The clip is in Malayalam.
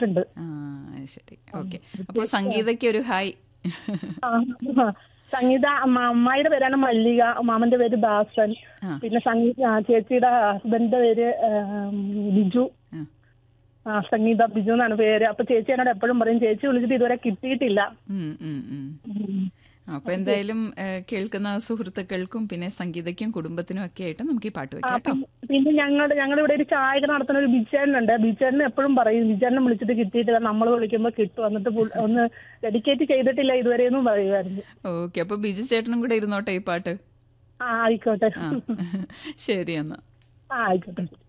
വിളിച്ചിട്ടുണ്ട് ആ ശരി ഓക്കെ അപ്പോൾ സംഗീതയ്ക്ക് ഒരു ഹായ് ആ, ആ. സംഗീത അമ്മ- അമ്മായിയുടെ പേരാണ് മല്ലിക മാമന്റെ പേര് ദാസൻ ആ. പിന്നെ സംഗീത ആ, ചേച്ചിയുടെ ഹസ്ബൻഡിന്റെ പേര് ഏം, ബിജു ആ. ആ സംഗീത ബിജു എന്നാണ് പേര് അപ്പൊ ചേച്ചി എന്നോട് എപ്പോഴും പറയും ചേച്ചി വിളിച്ചിട്ട് ഇതുവരെ കിട്ടിയിട്ടില്ല ഉം, ഉം, ഉം. അപ്പൊ എന്തായാലും ഏഹ്, കേൾക്കുന്ന സുഹൃത്തുക്കൾക്കും പിന്നെ സംഗീതയ്ക്കും കുടുംബത്തിനും ഒക്കെ ആയിട്ട് നമുക്ക് ഈ പാട്ട് ആ, വെക്കാം കേട്ടോ പിന്നെ- പിന്നെ ഞങ്ങളുടെ ഞങ്ങളുടെ ഇവിടെ ഒരു ചായക നടത്തുന്ന ഒരു ബിജേനുണ്ട് ബിജേനെ എപ്പോഴും പറയും ബിജേനെ വിളിച്ചിട്ട് കിട്ടിയിട്ടില്ല നമ്മൾ വിളിക്കുമ്പോൾ കിട്ടും എന്നിട്ട് പുള്ളി- ഒന്ന് ഡെഡിക്കേറ്റ് ചെയ്തിട്ടില്ല ഇതുവരെ എന്നും പറയുമായിരുന്നു ഓക്കെ അപ്പൊ ബിജു ചേട്ടനും കൂടെ ഇരുന്നോട്ടെ ഈ പാട്ട് ആ ആയിക്കോട്ടെ ആ ശരി എന്നാ ആ ആയിക്കോട്ടെ